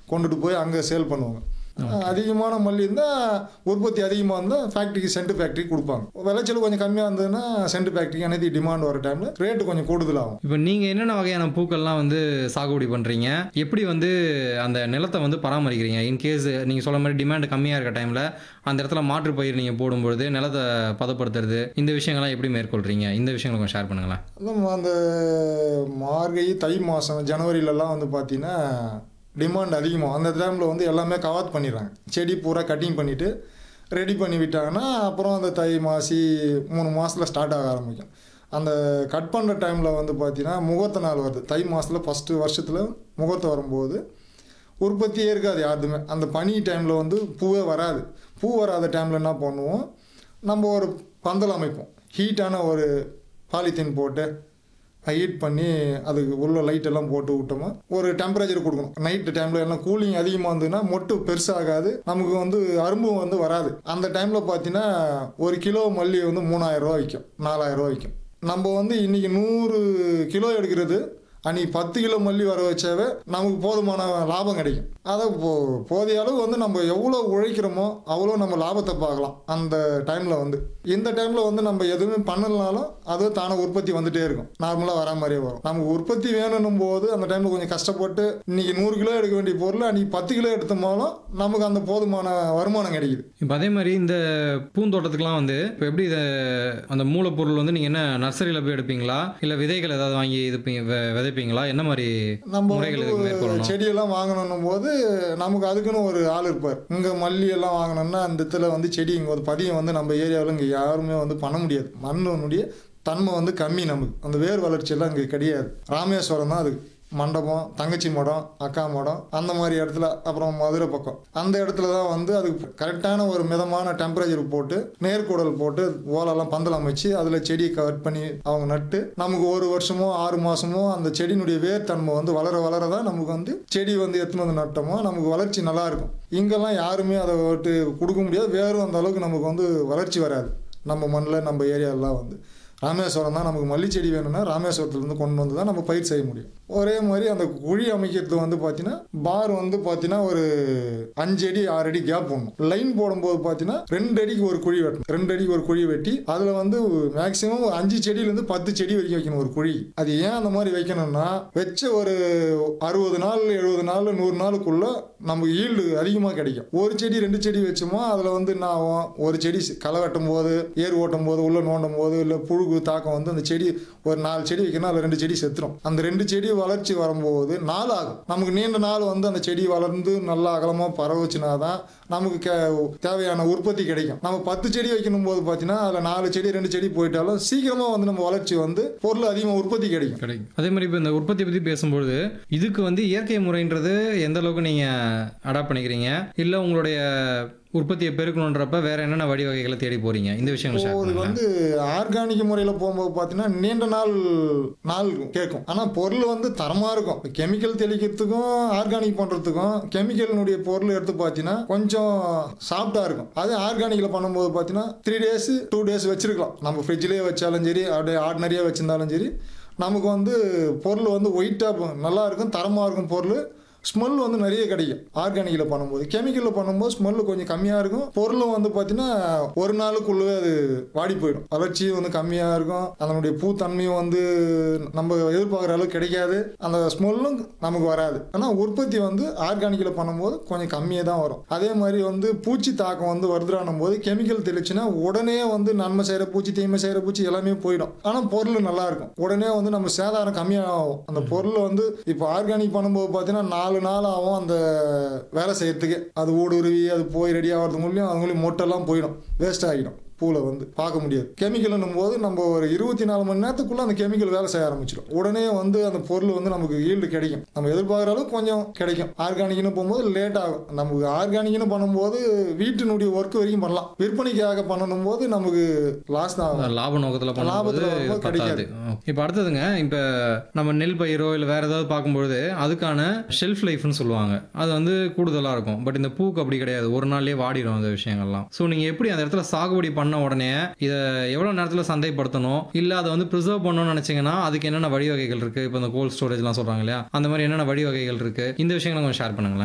கொண்டுட்டு போய் அங்கே சேல் பண்ணுவாங்க அதிகமான மல்லி இருந்தால் உற்பத்தி அதிகமாக இருந்தால் ஃபேக்ட்ரிக்கு சென்ட் ஃபேக்ட்ரி கொடுப்பாங்க விளைச்சல் கொஞ்சம் கம்மியாக இருந்ததுன்னா சென்ட் ஃபேக்ட்ரிக்கு அனைத்து டிமாண்ட் வர டைமில் ரேட்டு கொஞ்சம் கூடுதலாகும் இப்போ நீங்கள் என்னென்ன வகையான பூக்கள்லாம் வந்து சாகுபடி பண்ணுறீங்க எப்படி வந்து அந்த நிலத்தை வந்து பராமரிக்கிறீங்க இன்கேஸ் நீங்கள் சொல்ல மாதிரி டிமாண்ட் கம்மியாக இருக்க டைமில் அந்த இடத்துல மாற்று பயிர் நீங்கள் போடும்பொழுது நிலத்தை பதப்படுத்துறது இந்த விஷயங்கள்லாம் எப்படி மேற்கொள்கிறீங்க இந்த விஷயங்களை கொஞ்சம் ஷேர் பண்ணுங்களேன் அதான் அந்த மார்கழி தை மாதம் ஜனவரிலலாம் வந்து பார்த்தீங்கன்னா டிமாண்ட் அதிகமாகும் அந்த டைமில் வந்து எல்லாமே கவாத் பண்ணிடுறாங்க செடி பூரா கட்டிங் பண்ணிவிட்டு ரெடி பண்ணி விட்டாங்கன்னா அப்புறம் அந்த தை மாசி மூணு மாதத்தில் ஸ்டார்ட் ஆக ஆரம்பிக்கும் அந்த கட் பண்ணுற டைமில் வந்து பார்த்தீங்கன்னா முகூர்த்த நாள் வருது தை மாதத்தில் ஃபஸ்ட்டு வருஷத்தில் முகூர்த்தம் வரும்போது உற்பத்தியே இருக்காது யாருதுமே அந்த பனி டைமில் வந்து பூவே வராது பூ வராத டைமில் என்ன பண்ணுவோம் நம்ம ஒரு பந்தல் அமைப்போம் ஹீட்டான ஒரு பாலித்தீன் போட்டு ஹீட் பண்ணி அதுக்கு உள்ள லைட் எல்லாம் போட்டு விட்டோமா ஒரு டெம்பரேச்சர் கொடுக்கணும் நைட்டு டைமில் எல்லாம் கூலிங் அதிகமாக இருந்ததுன்னா மொட்டு பெருசாகாது நமக்கு வந்து அரும்பும் வந்து வராது அந்த டைமில் பார்த்தீங்கன்னா ஒரு கிலோ மல்லி வந்து மூணாயிரம் ரூபா விற்கும் நாலாயிரம் ரூபா விற்கும் நம்ம வந்து இன்னைக்கு நூறு கிலோ எடுக்கிறது அன்னைக்கு பத்து கிலோ மல்லி வர வச்சாவே நமக்கு போதுமான லாபம் கிடைக்கும் அதை போ போதிய அளவு வந்து நம்ம எவ்வளோ உழைக்கிறோமோ அவ்வளோ நம்ம லாபத்தை பார்க்கலாம் அந்த டைமில் வந்து இந்த டைமில் வந்து நம்ம எதுவுமே பண்ணலனாலும் அது தானே உற்பத்தி வந்துட்டே இருக்கும் நார்மலாக வரா மாதிரியே வரும் நமக்கு உற்பத்தி வேணும்னும் போது அந்த டைமில் கொஞ்சம் கஷ்டப்பட்டு இன்னைக்கு நூறு கிலோ எடுக்க வேண்டிய பொருள் அன்னைக்கு பத்து கிலோ எடுத்தோம்னாலும் நமக்கு அந்த போதுமான வருமானம் கிடைக்குது இப்போ அதே மாதிரி இந்த பூந்தோட்டத்துக்குலாம் வந்து இப்போ எப்படி இதை அந்த மூலப்பொருள் வந்து நீங்கள் என்ன நர்சரியில் போய் எடுப்பீங்களா இல்லை விதைகள் ஏதாவது வாங்கி இது பி- வெ- விதைப்பீங்களா என்ன மாதிரி நம்ம முறைகள் இதுக்கு வந்து மேற்கொள்ளணும் செடியெல்லாம் வாங்கணும் போது நமக்கு அதுக்குன்னு ஒரு ஆள் இருப்பார் இங்கே மல்லி எல்லாம் வாங்கணும்னா அந்த இடத்துல வந்து செடி இங்கே ஒரு பதியம் வந்து நம்ம ஏரியாவில் இங்கே யாருமே வந்து பண்ண முடியாது மண்ணுடைய தன்மை வந்து கம்மி நமக்கு அந்த வேர் வளர்ச்சி எல்லாம் இங்கே கிடையாது ராமேஸ்வரம் தான் அதுக்கு மண்டபம் தங்கச்சி மடம் அக்கா மடம் அந்த மாதிரி இடத்துல அப்புறம் மதுரை பக்கம் அந்த இடத்துல தான் வந்து அதுக்கு கரெக்டான ஒரு மிதமான டெம்பரேச்சர் போட்டு நேர்கூடல் போட்டு ஓலெல்லாம் பந்தல் அமைச்சு அதில் செடியை கட் பண்ணி அவங்க நட்டு நமக்கு ஒரு வருஷமோ ஆறு மாசமோ அந்த செடியினுடைய வேர் தன்மை வந்து வளர வளர தான் நமக்கு வந்து செடி வந்து எத்தனை வந்து நட்டோமோ நமக்கு வளர்ச்சி நல்லா இருக்கும் இங்கெல்லாம் யாருமே அதை விட்டு கொடுக்க முடியாது வேரும் அந்த அளவுக்கு நமக்கு வந்து வளர்ச்சி வராது நம்ம மண்ணில் நம்ம ஏரியாலாம் வந்து ராமேஸ்வரம் தான் நமக்கு மல்லி செடி வேணும்னா ராமேஸ்வரத்துலேருந்து கொண்டு வந்து தான் நம்ம பயிர் செய்ய முடியும் ஒரே மாதிரி அந்த குழி அமைக்கிறது வந்து பார்த்தீங்கன்னா பார் வந்து பார்த்தீங்கன்னா ஒரு அஞ்சு அடி ஆறு அடி கேப் போடணும் லைன் போடும்போது பார்த்தீங்கன்னா ரெண்டு அடிக்கு ஒரு குழி வெட்டணும் ரெண்டு அடிக்கு ஒரு குழி வெட்டி அதில் வந்து மேக்ஸிமம் அஞ்சு செடியிலேருந்து பத்து செடி வரைக்கும் வைக்கணும் ஒரு குழி அது ஏன் அந்த மாதிரி வைக்கணும்னா வச்ச ஒரு அறுபது நாள் எழுபது நாள் நூறு நாளுக்குள்ள நமக்கு ஈல்டு அதிகமாக கிடைக்கும் ஒரு செடி ரெண்டு செடி வச்சோமோ அதில் வந்து என்ன ஆகும் ஒரு செடி களை வெட்டும் போது ஏர் ஓட்டும் போது உள்ள நோண்டும் போது இல்லை புழுகு தாக்கம் வந்து அந்த செடி ஒரு நாலு செடி வைக்கணும் அதில் ரெண்டு செடி செத்துரும் அந்த ரெண்டு செடி வளர்ச்சி வரும்போது நாள் ஆகும் நமக்கு நீண்ட நாள் வந்து அந்த செடி வளர்ந்து நல்லா அகலமாக பரவுச்சுனா தான் நமக்கு கே- தேவையான உற்பத்தி கிடைக்கும் நம்ம பத்து செடி வைக்கணும் போது பார்த்தீங்கன்னா அதில் நாலு செடி ரெண்டு செடி போயிட்டாலும் சீக்கிரமாக வந்து நம்ம வளர்ச்சி வந்து பொருள் அதிகமாக உற்பத்தி கிடைக்கும் கிடைக்கும் அதே மாதிரி இப்போ இந்த உற்பத்தி பற்றி பேசும்பொழுது இதுக்கு வந்து இயற்கை முறைன்றது எந்த அளவுக்கு நீங்கள் அடாப்ட் பண்ணிக்கிறீங்க இல்லை உங்களுடைய உற்பத்தியை பெருக்கணுன்றப்ப வேற என்னென்ன வழிவகைகளை தேடி போறீங்க இந்த விஷயங்களை ஷேர் இது பண்ணுங்க வந்து ஆர்கானிக் முறையில் போகும்போது பார்த்தீங்கன்னா நீண்ட நாள் நாள் கேட்கும் ஆனால் பொருள் வந்து தரமாக இருக்கும் கெமிக்கல் தெளிக்கிறதுக்கும் ஆர்கானிக் பண்ணுறதுக்கும் கெமிக்கலினுடைய பொருள் எடுத்து பார்த்தீங்கன்னா கொஞ்சம் சாஃப்டாக இருக்கும் அது ஆர்கானிக்கில் பண்ணும்போது பார்த்தீங்கன்னா த்ரீ டேஸ் டூ டேஸ் வச்சிருக்கலாம் நம்ம ஃப்ரிட்ஜ்லேயே வச்சாலும் சரி அப்படியே ஆர்டினரியாக வச்சிருந்தாலும் சரி நமக்கு வந்து பொருள் வந்து ஒயிட்டாக நல்லா இருக்கும் தரமாக இருக்கும் பொருள் ஸ்மெல் வந்து நிறைய கிடைக்கும் ஆர்கானிக்கில் பண்ணும்போது கெமிக்கலில் பண்ணும்போது ஸ்மெல் கொஞ்சம் கம்மியாக இருக்கும் பொருளும் வந்து பார்த்தீங்கன்னா ஒரு நாளுக்குள்ளவே அது வாடி போயிடும் வளர்ச்சியும் வந்து கம்மியாக இருக்கும் அதனுடைய பூத்தன்மையும் வந்து நம்ம எதிர்பார்க்குற அளவுக்கு கிடைக்காது அந்த ஸ்மெல்லும் நமக்கு வராது ஆனால் உற்பத்தி வந்து ஆர்கானிக்கில் பண்ணும்போது கொஞ்சம் கம்மியாக தான் வரும் அதே மாதிரி வந்து பூச்சி தாக்கம் வந்து வருதுறானும் போது கெமிக்கல் தெளிச்சுன்னா உடனே வந்து நன்மை செய்கிற பூச்சி தீமை செய்கிற பூச்சி எல்லாமே போயிடும் ஆனால் பொருள் நல்லா இருக்கும் உடனே வந்து நம்ம சேதாரம் கம்மியாகும் அந்த பொருள் வந்து இப்போ ஆர்கானிக் பண்ணும்போது பார்த்தீங்கன்னா நாலு நாள் ஆகும் அந்த வேலை செய்யறதுக்கு அது ஊடுருவி அது போய் ரெடி ஆகிறது மூலியம் அது மூலியம் மொட்டெல்லாம் போயிடும் வேஸ்ட் ஆகிடும் பூவில் வந்து பார்க்க முடியாது கெமிக்கல்னும் போது நம்ம ஒரு இருபத்தி நாலு மணி நேரத்துக்குள்ள அந்த கெமிக்கல் வேலை செய்ய ஆரம்பிச்சிடும் உடனே வந்து அந்த பொருள் வந்து நமக்கு ஈல்டு கிடைக்கும் நம்ம எதிர்பார்க்குற அளவுக்கு கொஞ்சம் கிடைக்கும் ஆர்கானிக்னு போகும்போது லேட் ஆகும் நமக்கு ஆர்கானிக்னு பண்ணும்போது வீட்டினுடைய ஒர்க் வரைக்கும் பண்ணலாம் விற்பனைக்காக பண்ணணும் போது நமக்கு லாஸ் தான் ஆகும் லாப நோக்கத்தில் பண்ணும்போது லாபத்துல வரும்போது பத்தாது இப்போ அடுத்ததுங்க இப்போ நம்ம நெல் பயிரோ இல்லை வேற ஏதாவது பார்க்கும்பொழுது அதுக்கான ஷெல்ஃப் லைஃப்னு சொல்லுவாங்க அது வந்து கூடுதலாக இருக்கும் பட் இந்த பூக்கு அப்படி கிடையாது ஒரு நாள்லயே வாடிடும் அந்த விஷயங்கள்லாம் ஸோ நீங்கள் எப்படி அந்த இடத்துல சாகுபடி பண்ண உடனே இதை எவ்வளோ நேரத்தில் சந்தைப்படுத்தணும் இல்லை அதை வந்து ப்ரிசர்வ் பண்ணணும்னு நினச்சிங்கன்னா அதுக்கு என்னென்ன வழிவகைகள் இருக்குது இப்போ இந்த கோல்ட் ஸ்டோரேஜ்லாம் சொல்கிறாங்க இல்லையா அந்த மாதிரி என்னென்ன வழிவகைகள் இருக்குது இந்த விஷயங்களை கொஞ்சம் ஷேர் பண்ணுங்களேன்